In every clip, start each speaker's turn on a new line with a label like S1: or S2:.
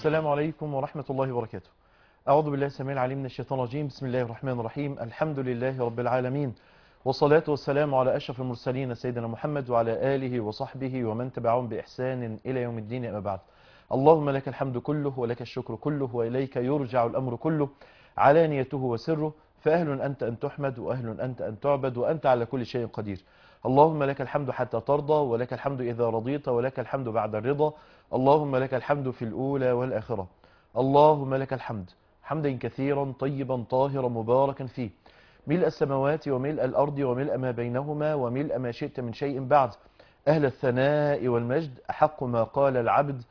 S1: السلام عليكم ورحمة الله وبركاته أعوذ بالله السميع العليم من الشيطان الرجيم بسم الله الرحمن الرحيم الحمد لله رب العالمين والصلاة والسلام على أشرف المرسلين سيدنا محمد وعلى آله وصحبه ومن تبعهم بإحسان إلى يوم الدين أما بعد اللهم لك الحمد كله ولك الشكر كله وإليك يرجع الأمر كله علانيته وسره فأهل أنت أن تحمد وأهل أنت أن تعبد وأنت على كل شيء قدير اللهم لك الحمد حتى ترضى ولك الحمد إذا رضيت ولك الحمد بعد الرضا اللهم لك الحمد في الأولى والآخرة اللهم لك الحمد حمدا كثيرا طيبا طاهرا مباركا فيه ملء السماوات وملء الأرض وملء ما بينهما وملء ما شئت من شيء بعد أهل الثناء والمجد أحق ما قال العبد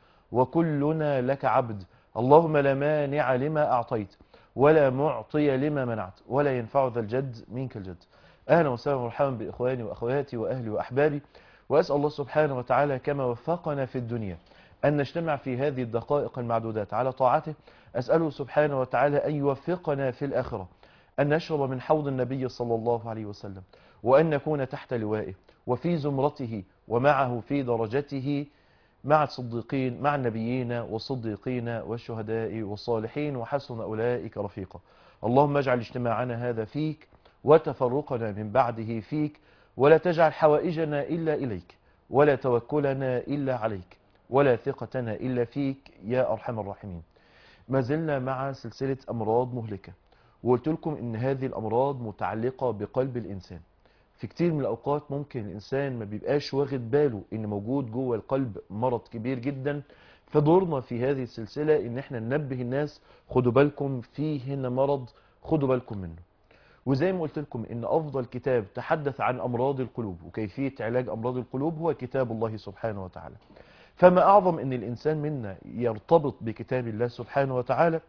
S1: وكلنا لك عبد اللهم لا مانع لما أعطيت ولا معطي لما منعت ولا ينفع ذا الجد منك الجد أهلا وسهلا ومرحبا بإخواني وأخواتي وأهلي وأحبابي وأسأل الله سبحانه وتعالى كما وفقنا في الدنيا أن نجتمع في هذه الدقائق المعدودات على طاعته أسأله سبحانه وتعالى أن يوفقنا في الآخرة أن نشرب من حوض النبي صلى الله عليه وسلم وأن نكون تحت لوائه وفي زمرته ومعه في درجته مع الصديقين مع النبيين والصديقين والشهداء والصالحين وحسن أولئك رفيقا اللهم اجعل اجتماعنا هذا فيك وتفرقنا من بعده فيك ولا تجعل حوائجنا إلا إليك ولا توكلنا إلا عليك ولا ثقتنا إلا فيك يا أرحم الراحمين ما زلنا مع سلسلة أمراض مهلكة وقلت لكم إن هذه الأمراض متعلقة بقلب الإنسان في كتير من الأوقات ممكن الإنسان ما بيبقاش واخد باله إن موجود جوه القلب مرض كبير جدا فدورنا في هذه السلسلة إن احنا ننبه الناس خدوا بالكم فيه هنا مرض خدوا بالكم منه وزي ما قلت لكم ان افضل كتاب تحدث عن امراض القلوب وكيفية علاج امراض القلوب هو كتاب الله سبحانه وتعالى فما اعظم ان الانسان منا يرتبط بكتاب الله سبحانه وتعالى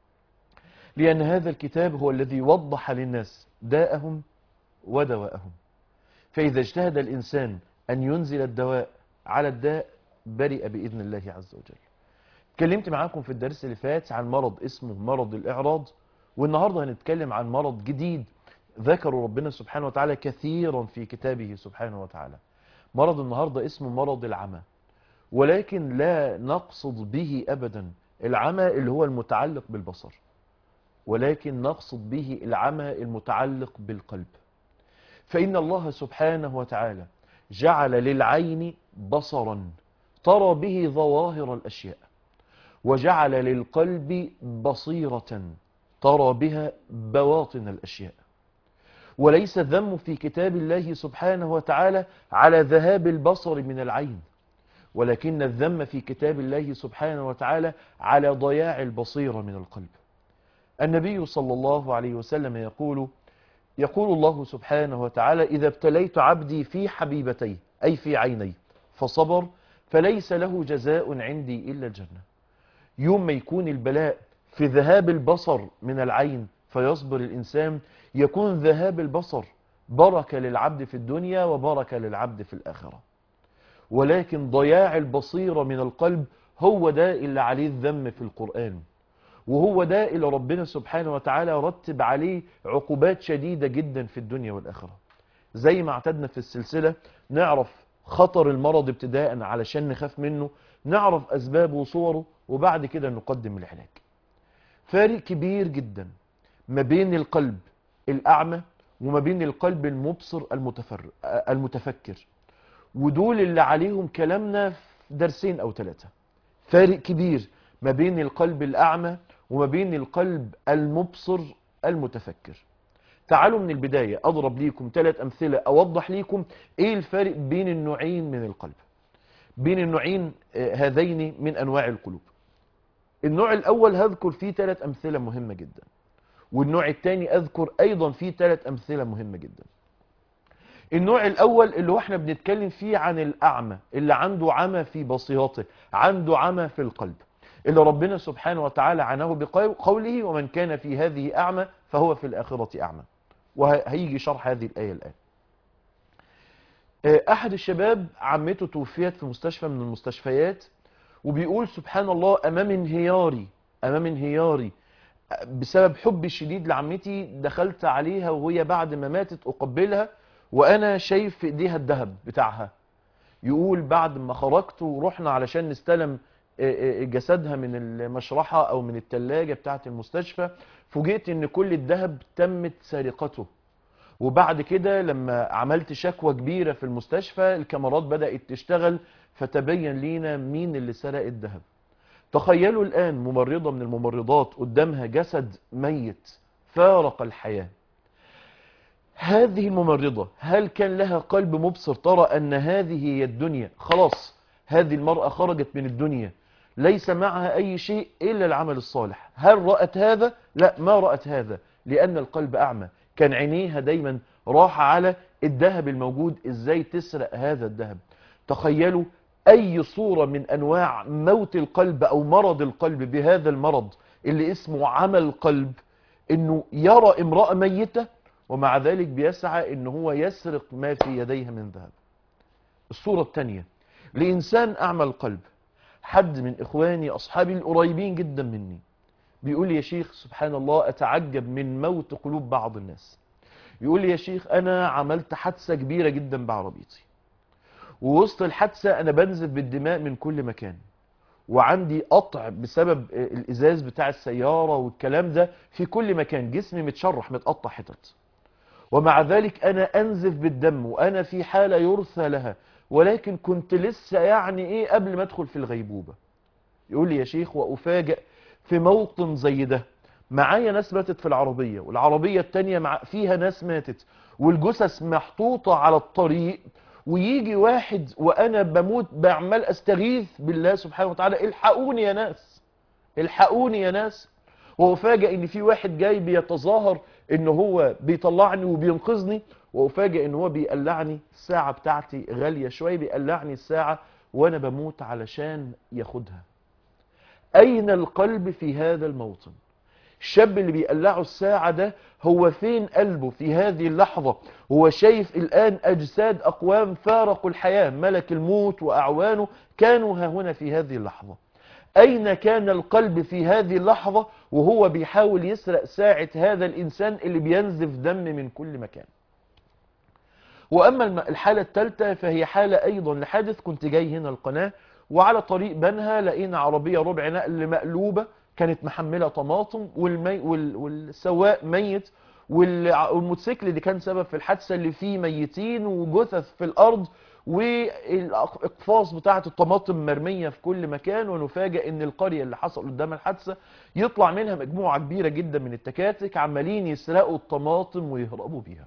S1: لان هذا الكتاب هو الذي وضح للناس داءهم ودواءهم فاذا اجتهد الانسان ان ينزل الدواء على الداء برئ باذن الله عز وجل اتكلمت معاكم في الدرس اللي فات عن مرض اسمه مرض الاعراض والنهاردة هنتكلم عن مرض جديد ذكروا ربنا سبحانه وتعالى كثيرا في كتابه سبحانه وتعالى مرض النهاردة اسمه مرض العمى ولكن لا نقصد به أبدا العمى اللي هو المتعلق بالبصر ولكن نقصد به العمى المتعلق بالقلب فإن الله سبحانه وتعالى جعل للعين بصرا ترى به ظواهر الأشياء وجعل للقلب بصيرة ترى بها بواطن الأشياء وليس الذم في كتاب الله سبحانه وتعالى على ذهاب البصر من العين ولكن الذم في كتاب الله سبحانه وتعالى على ضياع البصيرة من القلب النبي صلى الله عليه وسلم يقول يقول الله سبحانه وتعالى إذا ابتليت عبدي في حبيبتي أي في عيني فصبر فليس له جزاء عندي إلا الجنة يوم ما يكون البلاء في ذهاب البصر من العين فيصبر الإنسان يكون ذهاب البصر بركة للعبد في الدنيا وبركة للعبد في الآخرة ولكن ضياع البصيرة من القلب هو ده اللي عليه الذم في القرآن وهو ده اللي ربنا سبحانه وتعالى رتب عليه عقوبات شديدة جدا في الدنيا والآخرة زي ما اعتدنا في السلسلة نعرف خطر المرض ابتداء علشان نخاف منه نعرف أسبابه وصوره وبعد كده نقدم العلاج فارق كبير جدا ما بين القلب الأعمى وما بين القلب المبصر المتفر المتفكر ودول اللي عليهم كلامنا في درسين أو ثلاثة فارق كبير ما بين القلب الأعمى وما بين القلب المبصر المتفكر تعالوا من البداية أضرب ليكم ثلاث أمثلة أوضح ليكم إيه الفارق بين النوعين من القلب بين النوعين هذين من أنواع القلوب النوع الأول هذكر فيه ثلاث أمثلة مهمة جدا والنوع الثاني أذكر أيضا فيه ثلاث أمثلة مهمة جدا النوع الأول اللي هو احنا بنتكلم فيه عن الأعمى اللي عنده عمى في بصيرته عنده عمى في القلب اللي ربنا سبحانه وتعالى عناه بقوله ومن كان في هذه أعمى فهو في الآخرة أعمى وهيجي شرح هذه الآية الآن أحد الشباب عمته توفيت في مستشفى من المستشفيات وبيقول سبحان الله امام انهياري امام انهياري بسبب حبي الشديد لعمتي دخلت عليها وهي بعد ما ماتت اقبلها وانا شايف في ايديها الذهب بتاعها يقول بعد ما خرجت ورحنا علشان نستلم آه، آه، جسدها من المشرحة او من التلاجة بتاعة المستشفى فوجئت ان كل الذهب تمت سرقته وبعد كده لما عملت شكوى كبيرة في المستشفى الكاميرات بدأت تشتغل فتبين لينا مين اللي سرق الذهب تخيلوا الآن ممرضة من الممرضات قدامها جسد ميت فارق الحياة هذه الممرضة هل كان لها قلب مبصر ترى أن هذه هي الدنيا خلاص هذه المرأة خرجت من الدنيا ليس معها أي شيء إلا العمل الصالح هل رأت هذا؟ لا ما رأت هذا لأن القلب أعمى كان عينيها دايما راح على الذهب الموجود إزاي تسرق هذا الذهب تخيلوا أي صورة من أنواع موت القلب أو مرض القلب بهذا المرض اللي اسمه عمل قلب إنه يرى امرأة ميتة ومع ذلك بيسعى إن هو يسرق ما في يديها من ذهب الصورة الثانية لإنسان أعمى القلب حد من إخواني أصحابي القريبين جدا مني بيقول لي يا شيخ سبحان الله أتعجب من موت قلوب بعض الناس يقول لي يا شيخ أنا عملت حادثة كبيرة جدا بعربيتي ووسط الحادثة أنا بنزل بالدماء من كل مكان وعندي قطع بسبب الإزاز بتاع السيارة والكلام ده في كل مكان جسمي متشرح متقطع حتت ومع ذلك أنا أنزف بالدم وأنا في حالة يرثى لها ولكن كنت لسه يعني إيه قبل ما أدخل في الغيبوبة يقول لي يا شيخ وأفاجئ في موطن زي ده معايا ناس ماتت في العربية والعربية التانية مع فيها ناس ماتت والجثث محطوطة على الطريق ويجي واحد وانا بموت بعمال استغيث بالله سبحانه وتعالى الحقوني يا ناس الحقوني يا ناس وافاجئ ان في واحد جاي بيتظاهر ان هو بيطلعني وبينقذني وافاجئ ان هو بيقلعني الساعة بتاعتي غالية شوية بيقلعني الساعة وانا بموت علشان ياخدها اين القلب في هذا الموطن الشاب اللي بيقلعه الساعة ده هو فين قلبه في هذه اللحظة هو شايف الآن أجساد أقوام فارقوا الحياة ملك الموت وأعوانه كانوا ها هنا في هذه اللحظة أين كان القلب في هذه اللحظة وهو بيحاول يسرق ساعة هذا الإنسان اللي بينزف دم من كل مكان وأما الم- الحالة الثالثة فهي حالة أيضا لحادث كنت جاي هنا القناة وعلى طريق بنها لقينا عربية ربع نقل مقلوبة كانت محملة طماطم والمي وال... والسواق ميت والع- والموتوسيكل اللي كان سبب في الحادثة اللي فيه ميتين وجثث في الأرض والأقفاص بتاعة الطماطم مرمية في كل مكان ونفاجئ ان القرية اللي حصل قدام الحادثة يطلع منها مجموعة كبيرة جدا من التكاتك عمالين يسرقوا الطماطم ويهربوا بيها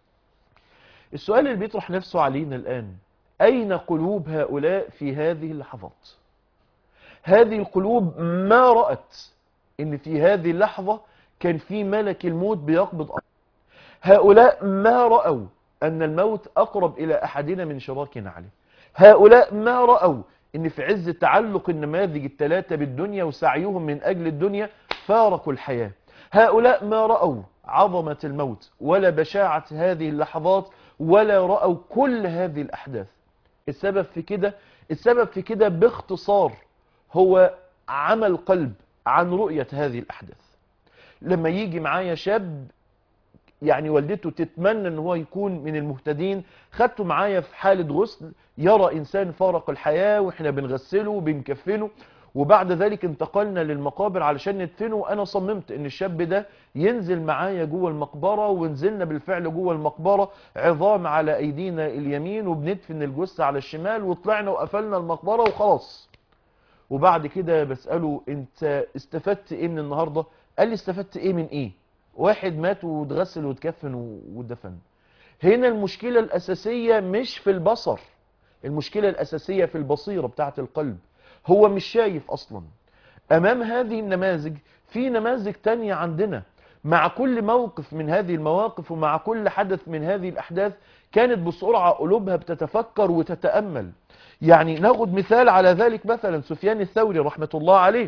S1: السؤال اللي بيطرح نفسه علينا الآن أين قلوب هؤلاء في هذه اللحظات هذه القلوب ما رأت ان في هذه اللحظة كان في ملك الموت بيقبض أرض. هؤلاء ما رأوا أن الموت أقرب إلى أحدنا من شراك نعله هؤلاء ما رأوا أن في عز تعلق النماذج الثلاثة بالدنيا وسعيهم من أجل الدنيا فارقوا الحياة هؤلاء ما رأوا عظمة الموت ولا بشاعة هذه اللحظات ولا رأوا كل هذه الأحداث السبب في كده السبب في كده باختصار هو عمل قلب عن رؤية هذه الأحداث لما يجي معايا شاب يعني والدته تتمنى ان هو يكون من المهتدين خدته معايا في حالة غسل يرى انسان فارق الحياة واحنا بنغسله وبنكفنه وبعد ذلك انتقلنا للمقابر علشان ندفنه وانا صممت ان الشاب ده ينزل معايا جوه المقبرة ونزلنا بالفعل جوه المقبرة عظام على ايدينا اليمين وبندفن الجثة على الشمال وطلعنا وقفلنا المقبرة وخلاص وبعد كده بسأله انت استفدت ايه من النهاردة قال لي استفدت ايه من ايه واحد مات واتغسل واتكفن ودفن هنا المشكلة الأساسية مش في البصر المشكلة الأساسية في البصيرة بتاعت القلب هو مش شايف أصلا أمام هذه النماذج في نماذج تانية عندنا مع كل موقف من هذه المواقف ومع كل حدث من هذه الأحداث كانت بسرعة قلوبها بتتفكر وتتأمل يعني ناخد مثال على ذلك مثلا سفيان الثوري رحمة الله عليه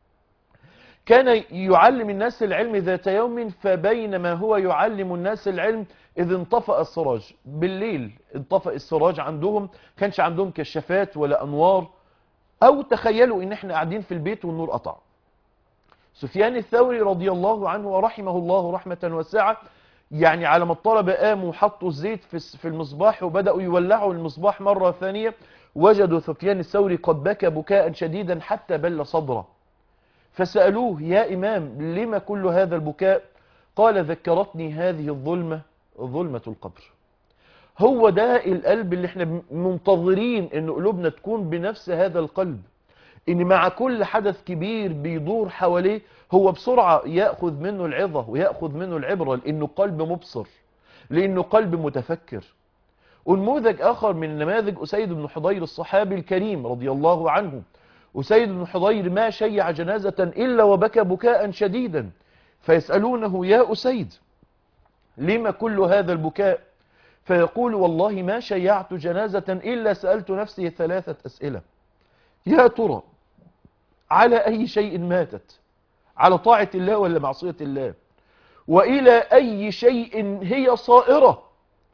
S1: كان يعلم الناس العلم ذات يوم فبينما هو يعلم الناس العلم إذ انطفأ السراج بالليل انطفأ السراج عندهم كانش عندهم كشافات ولا أنوار أو تخيلوا إن احنا قاعدين في البيت والنور قطع سفيان الثوري رضي الله عنه ورحمه الله رحمة واسعة يعني على ما الطلبة قاموا وحطوا الزيت في في المصباح وبدأوا يولعوا المصباح مرة ثانية وجدوا سفيان الثوري قد بكى بكاء شديدا حتى بل صدره فسألوه يا إمام لما كل هذا البكاء قال ذكرتني هذه الظلمة ظلمة القبر هو ده القلب اللي احنا منتظرين ان قلوبنا تكون بنفس هذا القلب ان مع كل حدث كبير بيدور حواليه هو بسرعة يأخذ منه العظة ويأخذ منه العبرة لانه قلب مبصر لانه قلب متفكر ونموذج اخر من نماذج اسيد بن حضير الصحابي الكريم رضي الله عنه أسيد بن حضير ما شيع جنازة إلا وبكى بكاء شديدا فيسألونه يا أسيد لما كل هذا البكاء فيقول والله ما شيعت جنازة إلا سألت نفسي ثلاثة أسئلة يا ترى على أي شيء ماتت على طاعة الله ولا معصية الله وإلى أي شيء هي صائرة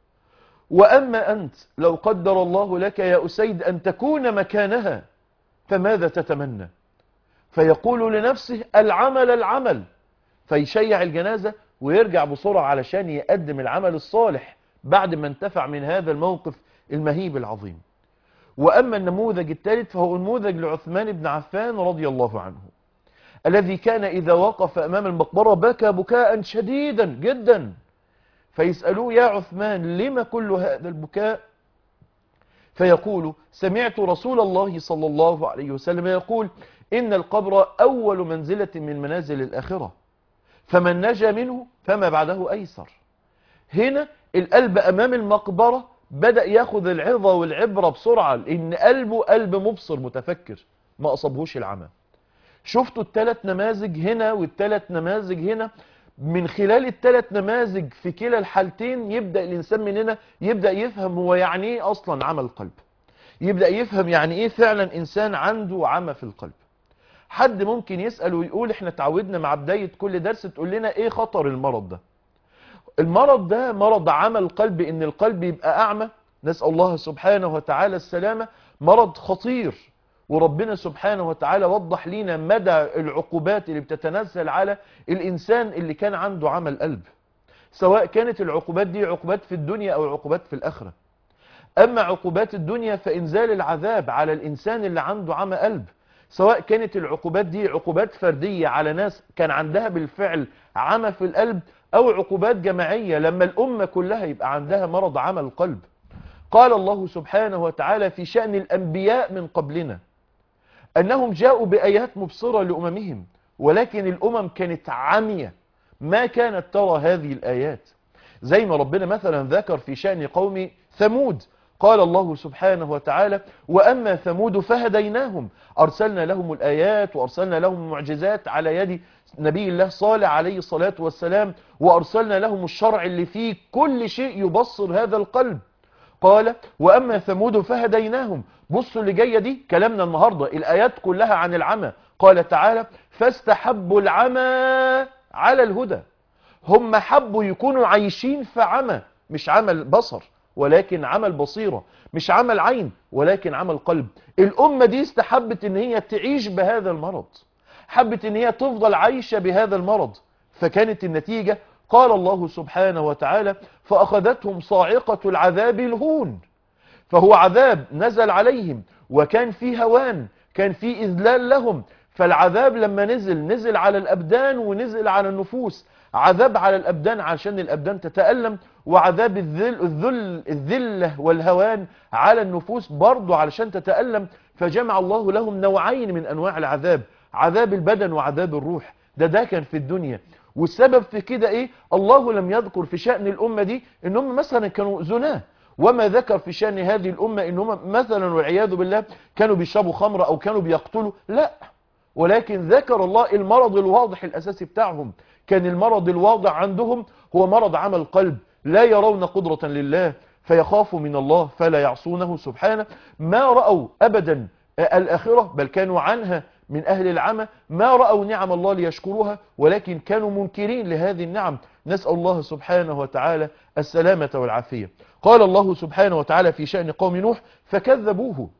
S1: وأما أنت لو قدر الله لك يا أسيد أن تكون مكانها فماذا تتمنى فيقول لنفسه العمل العمل فيشيع الجنازة ويرجع بسرعة علشان يقدم العمل الصالح بعد ما انتفع من هذا الموقف المهيب العظيم وأما النموذج الثالث فهو نموذج لعثمان بن عفان رضي الله عنه الذي كان إذا وقف أمام المقبرة بكى بكاء شديدا جدا فيسألوه يا عثمان لما كل هذا البكاء فيقول سمعت رسول الله صلى الله عليه وسلم يقول إن القبر أول منزلة من منازل الآخرة فمن نجا منه فما بعده أيسر هنا القلب أمام المقبرة بدأ ياخذ العظة والعبرة بسرعة لأن قلبه قلب مبصر متفكر ما أصابهوش العمى شفتوا الثلاث نماذج هنا والثلاث نماذج هنا من خلال الثلاث نماذج في كلا الحالتين يبدأ الإنسان مننا يبدأ يفهم هو يعني ايه أصلا عمى القلب يبدأ يفهم يعني ايه فعلا إنسان عنده عمى في القلب حد ممكن يسأل ويقول احنا تعودنا مع بداية كل درس تقول لنا ايه خطر المرض ده المرض ده مرض عمى القلب ان القلب يبقى اعمى نسأل الله سبحانه وتعالى السلامة مرض خطير وربنا سبحانه وتعالى وضح لنا مدى العقوبات اللي بتتنزل على الإنسان اللي كان عنده عمى القلب سواء كانت العقوبات دي عقوبات في الدنيا أو عقوبات في الآخرة أما عقوبات الدنيا فإنزال العذاب على الإنسان اللي عنده عمى قلب سواء كانت العقوبات دي عقوبات فردية على ناس كان عندها بالفعل عمى في القلب أو عقوبات جماعية لما الأمة كلها يبقى عندها مرض عمى القلب قال الله سبحانه وتعالى في شأن الأنبياء من قبلنا أنهم جاءوا بآيات مبصرة لأممهم ولكن الأمم كانت عمية ما كانت ترى هذه الآيات زي ما ربنا مثلا ذكر في شأن قوم ثمود قال الله سبحانه وتعالى وأما ثمود فهديناهم أرسلنا لهم الآيات وأرسلنا لهم المعجزات على يد نبي الله صالح عليه الصلاة والسلام وأرسلنا لهم الشرع اللي فيه كل شيء يبصر هذا القلب قال وأما ثمود فهديناهم بصوا اللي جاية دي كلامنا النهاردة الآيات كلها عن العمى قال تعالى فاستحبوا العمى على الهدى هم حبوا يكونوا عايشين في عمى مش عمل بصر ولكن عمل بصيرة مش عمل عين ولكن عمل قلب الأمة دي استحبت ان هي تعيش بهذا المرض حبت ان هي تفضل عايشة بهذا المرض فكانت النتيجة قال الله سبحانه وتعالى فأخذتهم صاعقة العذاب الهون فهو عذاب نزل عليهم وكان فيه هوان كان فيه إذلال لهم فالعذاب لما نزل نزل على الأبدان ونزل على النفوس عذاب على الأبدان عشان الأبدان تتألم وعذاب الذل, الذل الذلة والهوان على النفوس برضو علشان تتألم فجمع الله لهم نوعين من أنواع العذاب عذاب البدن وعذاب الروح ده ده كان في الدنيا والسبب في كده ايه الله لم يذكر في شأن الأمة دي انهم مثلا كانوا زناه وما ذكر في شأن هذه الأمة انهم مثلا والعياذ بالله كانوا بيشربوا خمر او كانوا بيقتلوا لا ولكن ذكر الله المرض الواضح الأساسي بتاعهم كان المرض الواضح عندهم هو مرض عمل قلب لا يرون قدرة لله فيخافوا من الله فلا يعصونه سبحانه ما رأوا أبدا الآخرة بل كانوا عنها من أهل العمى ما رأوا نعم الله ليشكروها ولكن كانوا منكرين لهذه النعم نسأل الله سبحانه وتعالى السلامة والعافية قال الله سبحانه وتعالى في شأن قوم نوح فكذبوه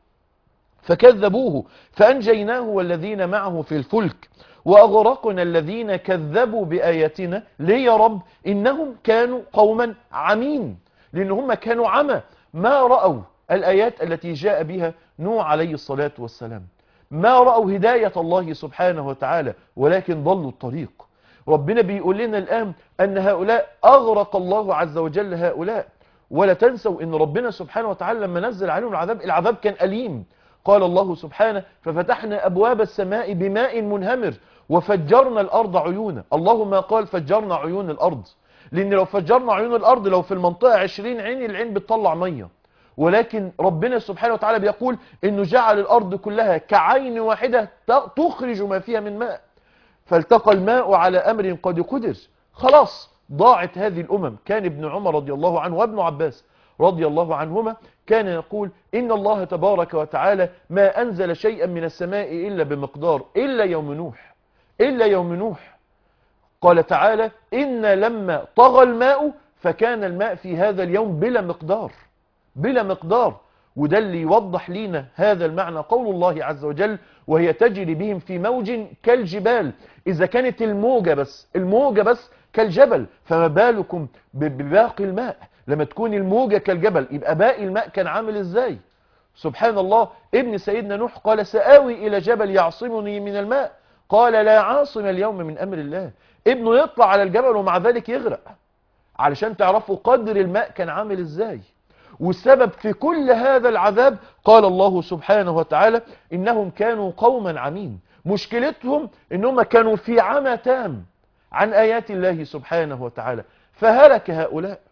S1: فكذبوه فأنجيناه والذين معه في الفلك وأغرقنا الذين كذبوا بآياتنا ليه يا رب إنهم كانوا قوما عمين لأن هم كانوا عمى ما رأوا الآيات التي جاء بها نوح عليه الصلاة والسلام ما رأوا هداية الله سبحانه وتعالى ولكن ضلوا الطريق ربنا بيقول لنا الآن أن هؤلاء أغرق الله عز وجل هؤلاء ولا تنسوا أن ربنا سبحانه وتعالى لما نزل عليهم العذاب العذاب كان أليم قال الله سبحانه ففتحنا أبواب السماء بماء منهمر وفجرنا الأرض عيونا الله ما قال فجرنا عيون الأرض لأن لو فجرنا عيون الأرض لو في المنطقة 20 عين العين بتطلع مية ولكن ربنا سبحانه وتعالى بيقول انه جعل الارض كلها كعين واحدة تخرج ما فيها من ماء فالتقى الماء على امر قد قدر خلاص ضاعت هذه الامم كان ابن عمر رضي الله عنه وابن عباس رضي الله عنهما كان يقول إن الله تبارك وتعالى ما أنزل شيئا من السماء إلا بمقدار إلا يوم نوح إلا يوم نوح قال تعالى إن لما طغى الماء فكان الماء في هذا اليوم بلا مقدار بلا مقدار وده اللي يوضح لينا هذا المعنى قول الله عز وجل وهي تجري بهم في موج كالجبال إذا كانت الموجة بس الموجة بس كالجبل فما بالكم بباقي الماء لما تكون الموجة كالجبل يبقى باقي الماء كان عامل ازاي سبحان الله ابن سيدنا نوح قال سآوي إلى جبل يعصمني من الماء قال لا عاصم اليوم من أمر الله ابنه يطلع على الجبل ومع ذلك يغرق علشان تعرفوا قدر الماء كان عامل ازاي والسبب في كل هذا العذاب قال الله سبحانه وتعالى إنهم كانوا قوما عمين مشكلتهم إنهم كانوا في عمى تام عن آيات الله سبحانه وتعالى فهلك هؤلاء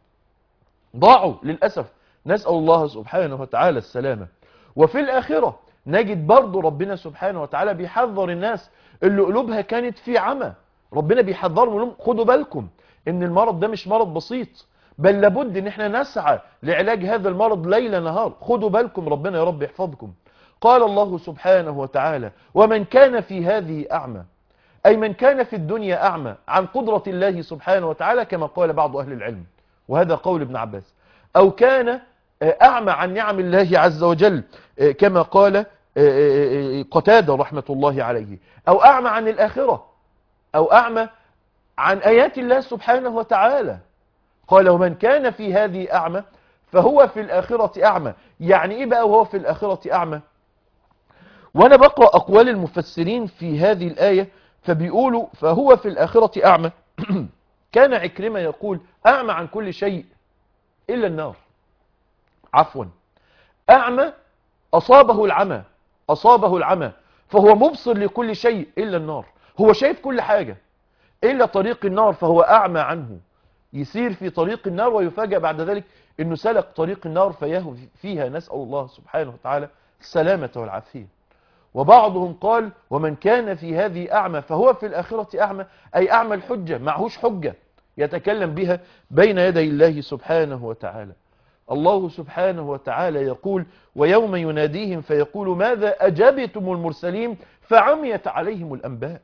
S1: ضاعوا للأسف نسأل الله سبحانه وتعالى السلامة وفي الآخرة نجد برضو ربنا سبحانه وتعالى بيحذر الناس اللي قلوبها كانت في عمى ربنا بيحذرهم لهم خدوا بالكم ان المرض ده مش مرض بسيط بل لابد ان احنا نسعى لعلاج هذا المرض ليل نهار خدوا بالكم ربنا يا رب يحفظكم قال الله سبحانه وتعالى ومن كان في هذه أعمى أي من كان في الدنيا أعمى عن قدرة الله سبحانه وتعالى كما قال بعض أهل العلم وهذا قول ابن عباس أو كان أعمى عن نعم الله عز وجل كما قال قتادة رحمة الله عليه أو أعمى عن الآخرة أو أعمى عن آيات الله سبحانه وتعالى قال ومن كان في هذه أعمى فهو في الآخرة أعمى يعني إيه بقى وهو في الآخرة أعمى وأنا بقرأ أقوال المفسرين في هذه الآية فبيقولوا فهو في الآخرة أعمى كان عكرمة يقول أعمى عن كل شيء إلا النار عفوا أعمى أصابه العمى أصابه العمى فهو مبصر لكل شيء إلا النار هو شايف كل حاجة إلا طريق النار فهو أعمى عنه يسير في طريق النار ويفاجأ بعد ذلك أنه سلك طريق النار فيهو فيها نسأل الله سبحانه وتعالى السلامة والعافية وبعضهم قال ومن كان في هذه أعمى فهو في الآخرة أعمى أي أعمى الحجة معهوش حجة يتكلم بها بين يدي الله سبحانه وتعالى الله سبحانه وتعالى يقول ويوم يناديهم فيقول ماذا أجبتم المرسلين فعميت عليهم الأنباء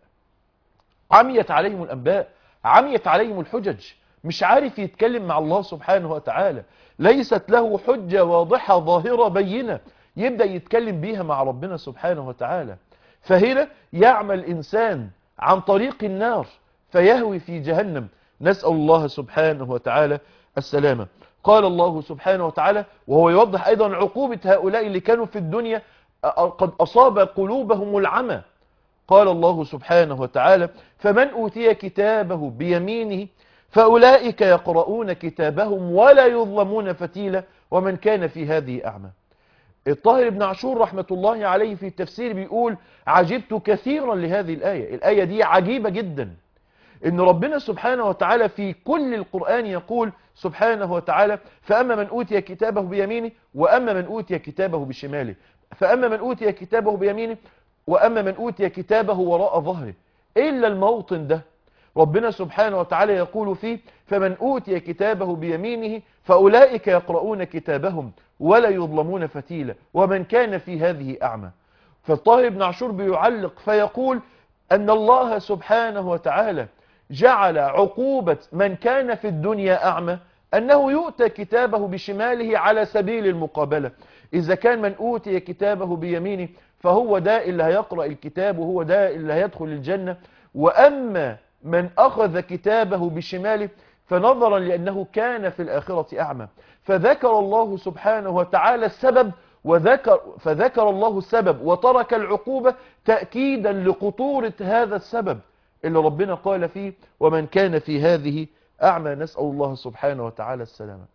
S1: عميت عليهم الأنباء عميت عليهم الحجج مش عارف يتكلم مع الله سبحانه وتعالى ليست له حجة واضحة ظاهرة بينة يبدأ يتكلم بيها مع ربنا سبحانه وتعالى فهنا يعمل الإنسان عن طريق النار فيهوي في جهنم نسأل الله سبحانه وتعالى السلامة قال الله سبحانه وتعالى وهو يوضح أيضا عقوبة هؤلاء اللي كانوا في الدنيا قد أصاب قلوبهم العمى قال الله سبحانه وتعالى فمن أوتي كتابه بيمينه فأولئك يقرؤون كتابهم ولا يظلمون فتيلة ومن كان في هذه أعمى الطاهر بن عاشور رحمة الله عليه في التفسير بيقول عجبت كثيرا لهذه الآية الآية دي عجيبة جدا ان ربنا سبحانه وتعالى في كل القرآن يقول سبحانه وتعالى فأما من أوتي كتابه بيمينه وأما من أوتي كتابه بشماله فأما من أوتي كتابه بيمينه وأما من أوتي كتابه وراء ظهره إلا الموطن ده ربنا سبحانه وتعالى يقول فيه فمن أوتي كتابه بيمينه فأولئك يقرؤون كتابهم ولا يظلمون فتيلا ومن كان في هذه أعمى فالطاهر بن عاشور بيعلق فيقول أن الله سبحانه وتعالى جعل عقوبة من كان في الدنيا أعمى أنه يؤتى كتابه بشماله على سبيل المقابلة إذا كان من أوتي كتابه بيمينه فهو ده اللي هيقرأ الكتاب وهو ده اللي هيدخل الجنة وأما من أخذ كتابه بشماله فنظرا لأنه كان في الآخرة أعمى فذكر الله سبحانه وتعالى السبب وذكر فذكر الله السبب وترك العقوبة تأكيدا لخطورة هذا السبب اللي ربنا قال فيه ومن كان في هذه أعمى نسأل الله سبحانه وتعالى السلامة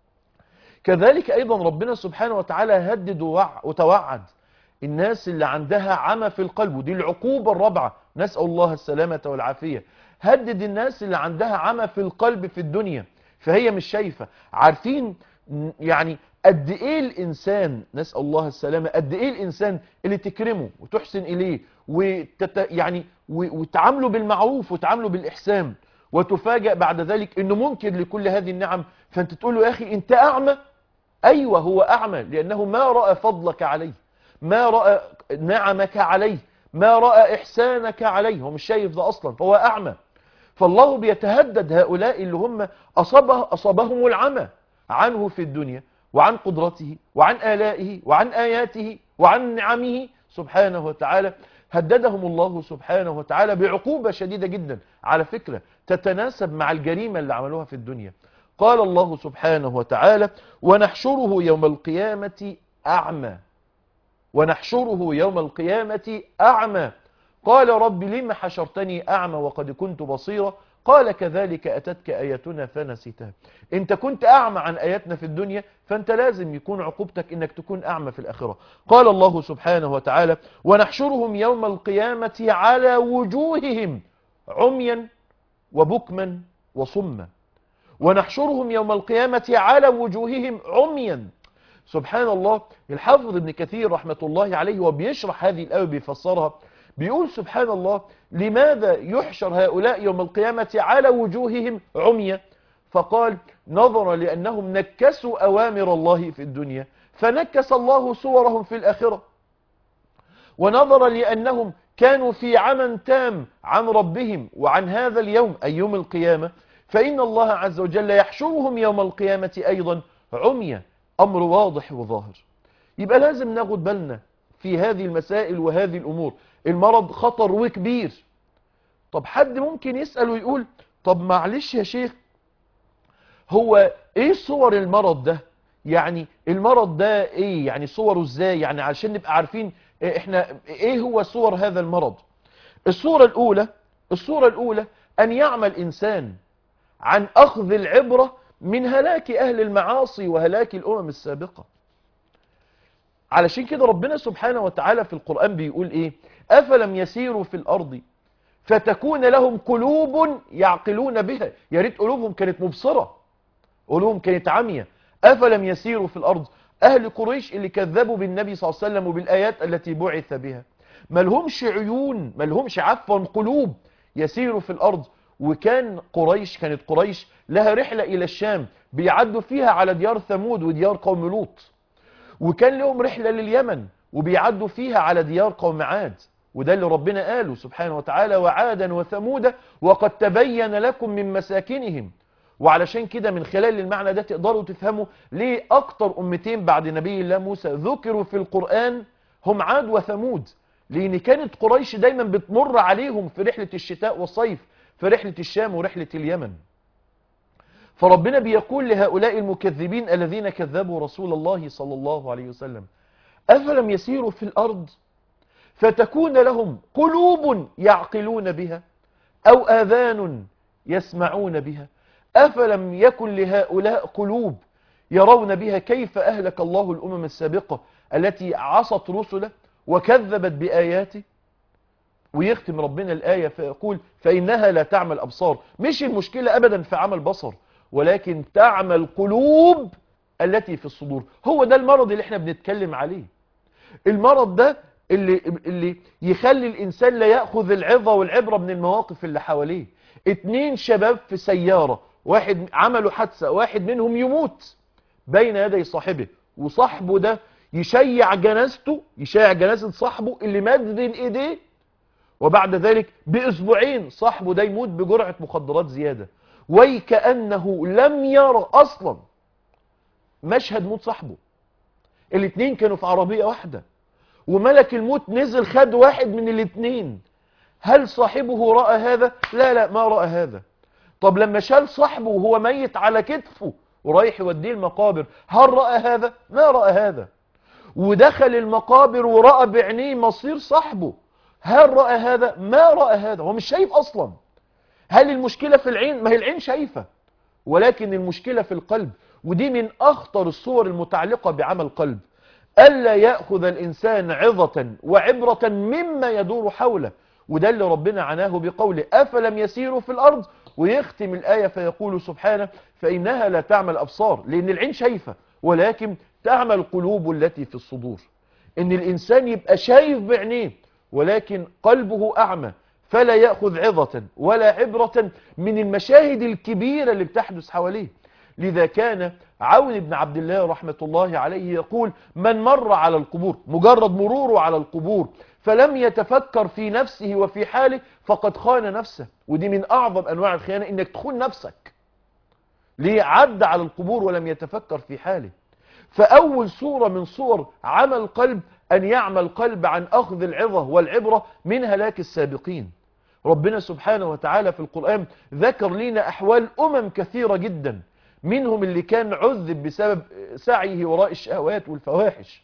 S1: كذلك أيضا ربنا سبحانه وتعالى هدد ووع- وتوعد الناس اللي عندها عمى في القلب ودي العقوبة الرابعة نسأل الله السلامة والعافية هدد الناس اللي عندها عمى في القلب في الدنيا فهي مش شايفة عارفين م- يعني قد ايه الانسان نسأل الله السلامة قد ايه الانسان اللي تكرمه وتحسن اليه وتت يعني و- وتعامله بالمعروف وتعامله بالاحسان وتفاجأ بعد ذلك انه منكر لكل هذه النعم فانت تقول له يا اخي انت اعمى ايوه هو اعمى لانه ما رأى فضلك عليه ما رأى نعمك عليه ما رأى احسانك عليه هو مش شايف ده اصلا فهو اعمى فالله بيتهدد هؤلاء اللي هم أصابه أصابهم العمى عنه في الدنيا وعن قدرته وعن آلائه وعن آياته وعن نعمه سبحانه وتعالى هددهم الله سبحانه وتعالى بعقوبة شديدة جدا على فكرة تتناسب مع الجريمة اللي عملوها في الدنيا قال الله سبحانه وتعالى ونحشره يوم القيامة أعمى ونحشره يوم القيامة أعمى قال رب لم حشرتني أعمى وقد كنت بصيرا قال كذلك أتتك آياتنا فنسيتها انت كنت أعمى عن آياتنا في الدنيا فانت لازم يكون عقوبتك انك تكون أعمى في الآخرة قال الله سبحانه وتعالى ونحشرهم يوم القيامة على وجوههم عميا وبكما وصما ونحشرهم يوم القيامة على وجوههم عميا سبحان الله الحافظ ابن كثير رحمة الله عليه وبيشرح هذه الآية بيفسرها بيقول سبحان الله لماذا يحشر هؤلاء يوم القيامة على وجوههم عمية فقال نظرا لأنهم نكسوا أوامر الله في الدنيا فنكس الله صورهم في الآخرة ونظرا لأنهم كانوا في عمى تام عن ربهم وعن هذا اليوم أي يوم القيامة فإن الله عز وجل يحشرهم يوم القيامة أيضا عمية أمر واضح وظاهر يبقى لازم ناخد بالنا في هذه المسائل وهذه الأمور المرض خطر وكبير طب حد ممكن يسأل ويقول طب معلش يا شيخ هو ايه صور المرض ده يعني المرض ده ايه يعني صوره ازاي يعني عشان نبقى عارفين إيه احنا ايه هو صور هذا المرض الصورة الاولى الصورة الاولى ان يعمل انسان عن اخذ العبرة من هلاك اهل المعاصي وهلاك الامم السابقة علشان كده ربنا سبحانه وتعالى في القرآن بيقول ايه افلم يسيروا في الارض فتكون لهم قلوب يعقلون بها يا ريت قلوبهم كانت مبصرة قلوبهم كانت عمية افلم يسيروا في الارض اهل قريش اللي كذبوا بالنبي صلى الله عليه وسلم وبالايات التي بعث بها ملهمش عيون ملهمش عفوا قلوب يسيروا في الارض وكان قريش كانت قريش لها رحلة الى الشام بيعدوا فيها على ديار ثمود وديار قوم لوط وكان لهم رحلة لليمن وبيعدوا فيها على ديار قوم عاد وده اللي ربنا قاله سبحانه وتعالى وعادا وثمودا وقد تبين لكم من مساكنهم وعلشان كده من خلال المعنى ده تقدروا تفهموا ليه اكتر امتين بعد نبي الله موسى ذكروا في القرآن هم عاد وثمود لان كانت قريش دايما بتمر عليهم في رحلة الشتاء والصيف في رحلة الشام ورحلة اليمن فربنا بيقول لهؤلاء المكذبين الذين كذبوا رسول الله صلى الله عليه وسلم أفلم يسيروا في الأرض فتكون لهم قلوب يعقلون بها أو آذان يسمعون بها أفلم يكن لهؤلاء قلوب يرون بها كيف أهلك الله الأمم السابقة التي عصت رسله وكذبت بآياته ويختم ربنا الآية فيقول فإنها لا تعمل أبصار مش المشكلة أبدا في عمل بصر ولكن تعمل قلوب التي في الصدور هو ده المرض اللي احنا بنتكلم عليه المرض ده اللي, اللي يخلي الإنسان لا يأخذ العظة والعبرة من المواقف اللي حواليه اتنين شباب في سيارة واحد عملوا حادثة واحد منهم يموت بين يدي صاحبه وصاحبه ده يشيع جنازته يشيع جنازة صاحبه اللي مات بين ايديه وبعد ذلك باسبوعين صاحبه ده يموت بجرعة مخدرات زيادة ويكأنه لم يرى اصلا مشهد موت صاحبه الاتنين كانوا في عربية واحدة وملك الموت نزل خد واحد من الاتنين هل صاحبه رأى هذا لا لا ما رأى هذا طب لما شال صاحبه وهو ميت على كتفه ورايح يوديه المقابر هل رأى هذا ما رأى هذا ودخل المقابر ورأى بعينيه مصير صاحبه هل رأى هذا؟ ما رأى هذا هو مش شايف أصلا هل المشكلة في العين؟ ما هي العين شايفة ولكن المشكلة في القلب ودي من أخطر الصور المتعلقة بعمل القلب ألا يأخذ الإنسان عظة وعبرة مما يدور حوله وده اللي ربنا عناه بقوله أفلم يسيروا في الأرض ويختم الآية فيقول سبحانه فإنها لا تعمل أبصار لأن العين شايفة ولكن تعمل قلوب التي في الصدور إن الإنسان يبقى شايف بعينيه ولكن قلبه أعمى فلا يأخذ عظة ولا عبرة من المشاهد الكبيرة اللي بتحدث حواليه لذا كان عون بن عبد الله رحمة الله عليه يقول من مر على القبور مجرد مروره على القبور فلم يتفكر في نفسه وفي حاله فقد خان نفسه ودي من أعظم أنواع الخيانة إنك تخون نفسك ليه عد على القبور ولم يتفكر في حاله فأول صورة من صور عمل قلب أن يعمل قلب عن أخذ العظة والعبرة من هلاك السابقين ربنا سبحانه وتعالى في القرآن ذكر لنا أحوال أمم كثيرة جدا منهم اللي كان عذب بسبب سعيه وراء الشهوات والفواحش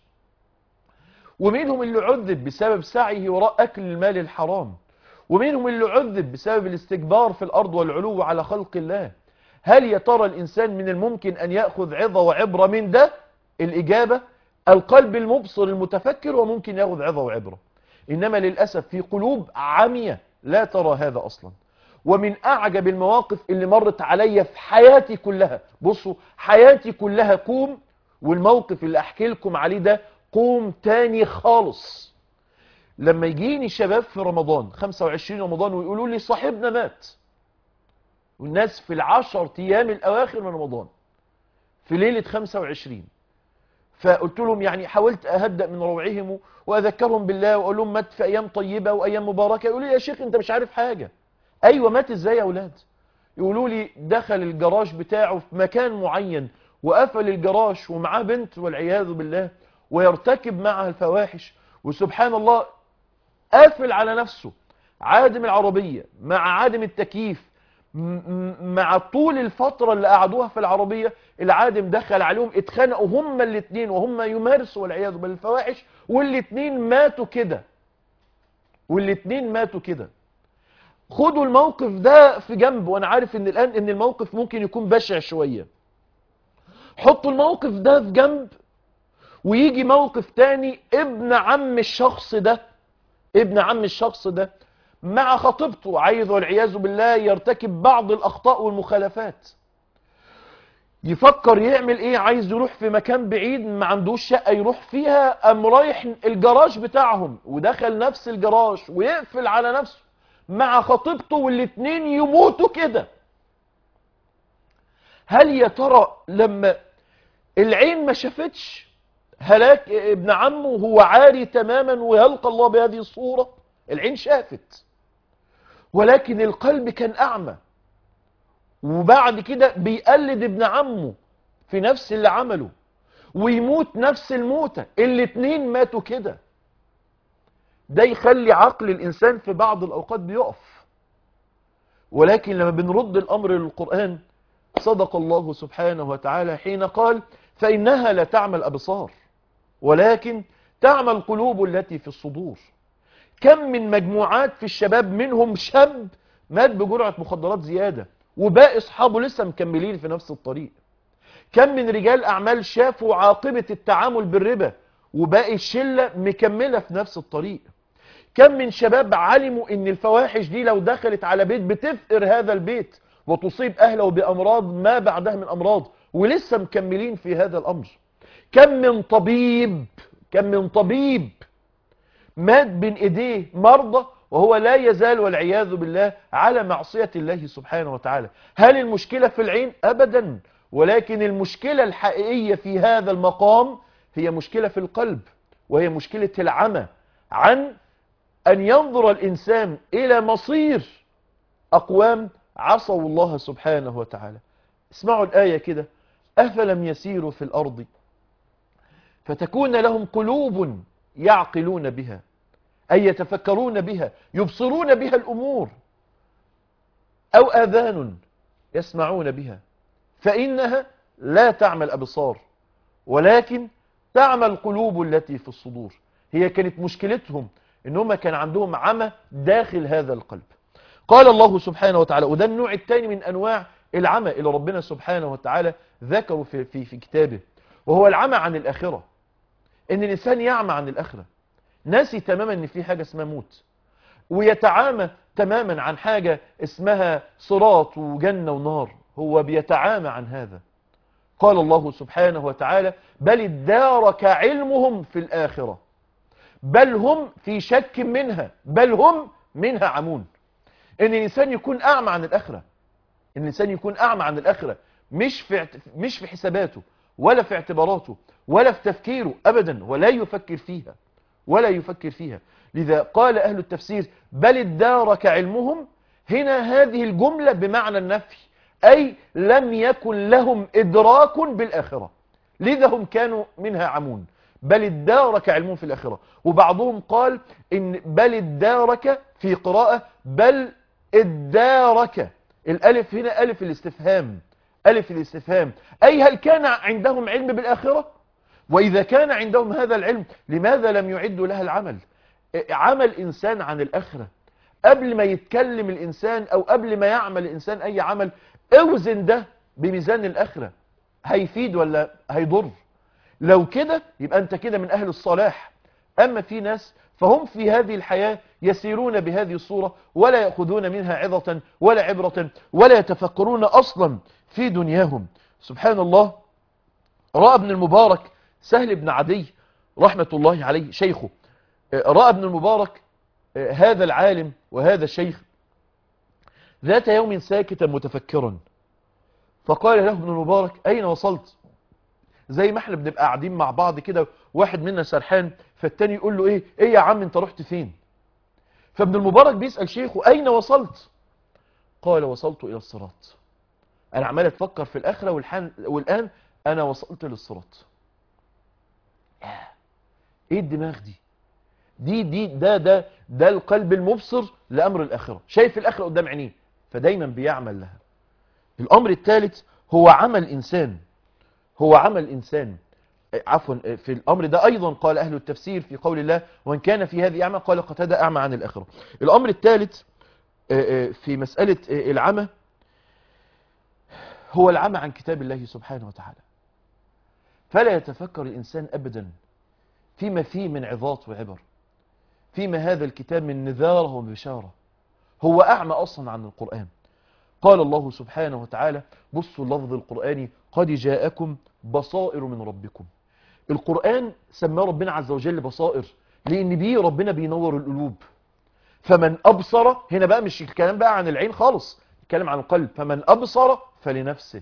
S1: ومنهم اللي عذب بسبب سعيه وراء أكل المال الحرام ومنهم اللي عذب بسبب الاستكبار في الأرض والعلو على خلق الله هل يا ترى الإنسان من الممكن أن يأخذ عظة وعبرة من ده الإجابة القلب المبصر المتفكر وممكن يأخذ عظة وعبرة إنما للأسف في قلوب عمية لا ترى هذا أصلا ومن أعجب المواقف اللي مرت عليا في حياتي كلها بصوا حياتي كلها كوم والموقف اللي أحكي لكم عليه ده قوم تاني خالص لما يجيني شباب في رمضان 25 رمضان ويقولوا لي صاحبنا مات والناس في العشر ايام الاواخر من رمضان في ليلة 25 فقلت لهم يعني حاولت اهدأ من روعهم واذكرهم بالله واقول لهم مات في ايام طيبة وايام مباركة يقولوا لي يا شيخ انت مش عارف حاجة ايوه مات ازاي يا اولاد يقولوا لي دخل الجراج بتاعه في مكان معين وقفل الجراج ومعاه بنت والعياذ بالله ويرتكب معها الفواحش وسبحان الله قافل على نفسه عادم العربية مع عادم التكييف مع طول الفترة اللي قعدوها في العربية العادم دخل عليهم اتخانقوا هما الاثنين وهم يمارسوا والعياذ بالفواحش والاثنين ماتوا كده والاثنين ماتوا كده خدوا الموقف ده في جنب وانا عارف ان الان ان الموقف ممكن يكون بشع شوية حطوا الموقف ده في جنب ويجي موقف تاني ابن عم الشخص ده ابن عم الشخص ده مع خطيبته عايز والعياذ بالله يرتكب بعض الأخطاء والمخالفات يفكر يعمل ايه عايز يروح في مكان بعيد ما عندوش شقة يروح فيها قام رايح الجراج بتاعهم ودخل نفس الجراج ويقفل على نفسه مع خطيبته والاتنين يموتوا كده هل يا ترى لما العين ما شافتش هلاك ابن عمه وهو عاري تماما ويلقى الله بهذه الصورة العين شافت ولكن القلب كان أعمى وبعد كده بيقلد ابن عمه في نفس اللي عمله ويموت نفس الموتة الاتنين ماتوا كده ده يخلي عقل الإنسان في بعض الأوقات بيقف ولكن لما بنرد الأمر للقرآن صدق الله سبحانه وتعالى حين قال فإنها لا تعمل أبصار ولكن تعمل قلوب التي في الصدور كم من مجموعات في الشباب منهم شاب مات بجرعة مخدرات زيادة وباقي اصحابه لسه مكملين في نفس الطريق كم من رجال اعمال شافوا عاقبة التعامل بالربا وباقي الشلة مكملة في نفس الطريق كم من شباب علموا ان الفواحش دي لو دخلت على بيت بتفقر هذا البيت وتصيب اهله بامراض ما بعدها من امراض ولسه مكملين في هذا الامر كم من طبيب كم من طبيب مات بين ايديه مرضى وهو لا يزال والعياذ بالله على معصية الله سبحانه وتعالى هل المشكلة في العين ابدا ولكن المشكلة الحقيقية في هذا المقام هي مشكلة في القلب وهي مشكلة العمى عن أن ينظر الإنسان إلى مصير أقوام عصوا الله سبحانه وتعالى اسمعوا الآية كده أفلم يسيروا في الأرض فتكون لهم قلوب يعقلون بها أي يتفكرون بها يبصرون بها الأمور أو آذان يسمعون بها فإنها لا تعمل أبصار ولكن تعمى القلوب التي في الصدور هي كانت مشكلتهم ان هم كان عندهم عمى داخل هذا القلب قال الله سبحانه وتعالى وده النوع الثاني من انواع العمى اللي ربنا سبحانه وتعالى ذكره في, في, في كتابه وهو العمى عن الاخره ان الانسان يعمى عن الاخره ناسي تماما ان في حاجه اسمها موت ويتعامى تماما عن حاجه اسمها صراط وجنه ونار هو بيتعامى عن هذا قال الله سبحانه وتعالى بل ادارك علمهم في الآخرة بل هم في شك منها بل هم منها عمون ان الانسان يكون اعمى عن الاخره ان الانسان يكون اعمى عن الاخره مش في اعت- مش في حساباته ولا في اعتباراته ولا في تفكيره ابدا ولا يفكر فيها ولا يفكر فيها لذا قال اهل التفسير بل ادارك علمهم هنا هذه الجمله بمعنى النفي اي لم يكن لهم ادراك بالاخره لذا هم كانوا منها عمون بل ادارك علمهم في الآخرة وبعضهم قال إن بل ادارك في قراءة بل ادارك الألف هنا ألف الاستفهام ألف الاستفهام أي هل كان عندهم علم بالآخرة وإذا كان عندهم هذا العلم لماذا لم يعدوا لها العمل عمل إنسان عن الآخرة قبل ما يتكلم الإنسان أو قبل ما يعمل الإنسان أي عمل اوزن ده بميزان الآخرة هيفيد ولا هيضر لو كده يبقى أنت كده من أهل الصلاح أما في ناس فهم في هذه الحياة يسيرون بهذه الصورة ولا يأخذون منها عظة ولا عبرة ولا يتفكرون أصلا في دنياهم سبحان الله رأى ابن المبارك سهل بن عدي رحمة الله عليه شيخه رأى ابن المبارك هذا العالم وهذا الشيخ ذات يوم ساكتا متفكرا فقال له ابن المبارك أين وصلت زي ما احنا بنبقى قاعدين مع بعض كده واحد منا سرحان فالتاني يقول له ايه ايه يا عم انت رحت فين فابن المبارك بيسأل شيخه اين وصلت قال وصلت الى الصراط انا عمال اتفكر في الاخرة والحان والان انا وصلت للصراط ياه، ايه الدماغ دي دي دي ده ده ده القلب المبصر لامر الاخره شايف الاخره قدام عينيه فدايما بيعمل لها الامر الثالث هو عمل انسان هو عمل انسان عفوا في الامر ده ايضا قال اهل التفسير في قول الله وان كان في هذه اعمى قال قتادة اعمى عن الاخره الامر الثالث في مساله العمى هو العمى عن كتاب الله سبحانه وتعالى فلا يتفكر الانسان ابدا فيما فيه من عظات وعبر فيما هذا الكتاب من نذاره وبشاره هو اعمى اصلا عن القران قال الله سبحانه وتعالى بصوا اللفظ القرآني قد جاءكم بصائر من ربكم القرآن سماه ربنا عز وجل بصائر لأن بيه ربنا بينور القلوب فمن أبصر هنا بقى مش الكلام بقى عن العين خالص الكلام عن القلب فمن أبصر فلنفسه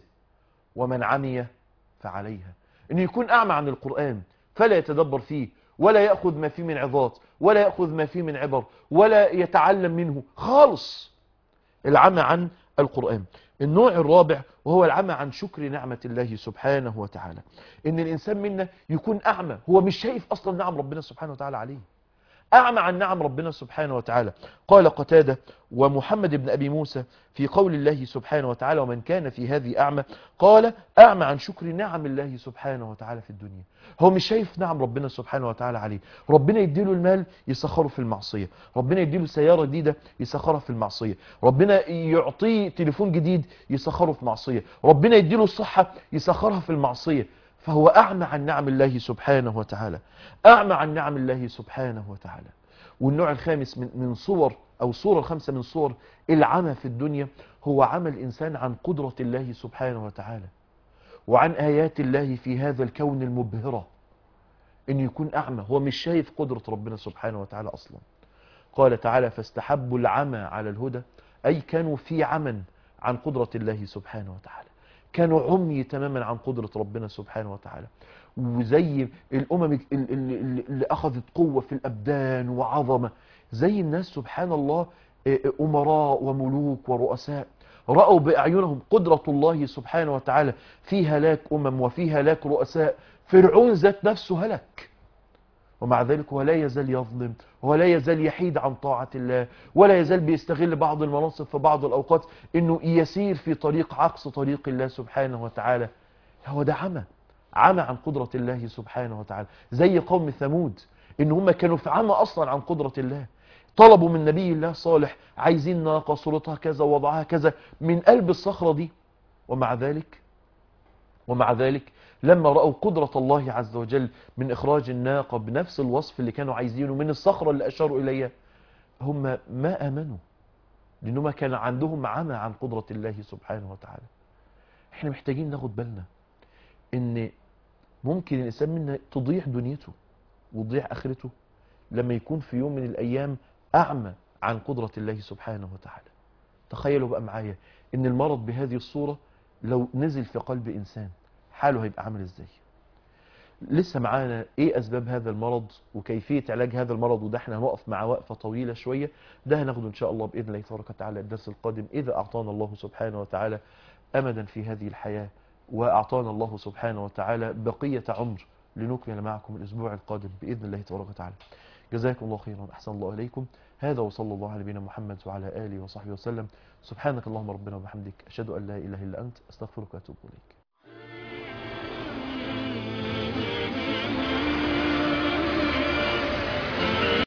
S1: ومن عمي فعليها أن يكون أعمى عن القرآن فلا يتدبر فيه ولا يأخذ ما فيه من عظات ولا يأخذ ما فيه من عبر ولا يتعلم منه خالص العمى عن القرآن النوع الرابع وهو العمى عن شكر نعمة الله سبحانه وتعالى ان الانسان منا يكون اعمى هو مش شايف اصلا نعم ربنا سبحانه وتعالى عليه اعمى عن نعم ربنا سبحانه وتعالى قال قتادة ومحمد بن ابي موسى في قول الله سبحانه وتعالى ومن كان في هذه اعمى قال اعمى عن شكر نعم الله سبحانه وتعالى في الدنيا هو مش شايف نعم ربنا سبحانه وتعالى عليه ربنا يديله المال يسخره في المعصية ربنا يديله سيارة جديدة يسخرها في المعصية ربنا يعطيه تليفون جديد يسخره في معصية ربنا يديله الصحة يسخرها في المعصية فهو أعمى عن نعم الله سبحانه وتعالى أعمى عن نعم الله سبحانه وتعالى والنوع الخامس من, من صور أو صورة الخامسة من صور العمى في الدنيا هو عمى الإنسان عن قدرة الله سبحانه وتعالى وعن آيات الله في هذا الكون المبهرة إن يكون أعمى هو مش شايف قدرة ربنا سبحانه وتعالى أصلا قال تعالى فاستحبوا العمى على الهدى أي كانوا في عمى عن قدرة الله سبحانه وتعالى كانوا عمي تماما عن قدرة ربنا سبحانه وتعالى وزي الأمم اللي اللي أخذت قوة في الأبدان وعظمة زي الناس سبحان الله أمراء وملوك ورؤساء رأوا بأعينهم قدرة الله سبحانه وتعالى في هلاك أمم وفي هلاك رؤساء فرعون ذات نفسه هلك ومع ذلك هو لا يزال يظلم ولا يزال يحيد عن طاعة الله ولا يزال بيستغل بعض المناصب في بعض الأوقات أنه يسير في طريق عكس طريق الله سبحانه وتعالى هو ده عمى عمى عن قدرة الله سبحانه وتعالى زي قوم ثمود ان هم كانوا في عمى اصلا عن قدرة الله طلبوا من نبي الله صالح عايزين ناقة صورتها كذا وضعها كذا من قلب الصخرة دي ومع ذلك ومع ذلك لما رأوا قدرة الله عز وجل من إخراج الناقة بنفس الوصف اللي كانوا عايزينه من الصخرة اللي أشاروا إليها هم ما آمنوا لأنهم كان عندهم عمى عن قدرة الله سبحانه وتعالى احنا محتاجين ناخد بالنا ان ممكن الإنسان منا تضيع دنيته وتضيع آخرته لما يكون في يوم من الأيام أعمى عن قدرة الله سبحانه وتعالى تخيلوا بقى معايا ان المرض بهذه الصورة لو نزل في قلب إنسان حاله هيبقى عامل ازاي لسه معانا ايه اسباب هذا المرض وكيفية علاج هذا المرض وده احنا هنقف مع وقفة طويلة شوية ده هناخده ان شاء الله باذن الله تبارك وتعالى الدرس القادم اذا اعطانا الله سبحانه وتعالى امدا في هذه الحياة واعطانا الله سبحانه وتعالى بقية عمر لنكمل معكم الاسبوع القادم باذن الله تبارك وتعالى جزاكم الله خيرا احسن الله اليكم هذا وصلى الله على نبينا محمد وعلى اله وصحبه وسلم سبحانك اللهم ربنا وبحمدك اشهد ان لا اله الا انت استغفرك واتوب اليك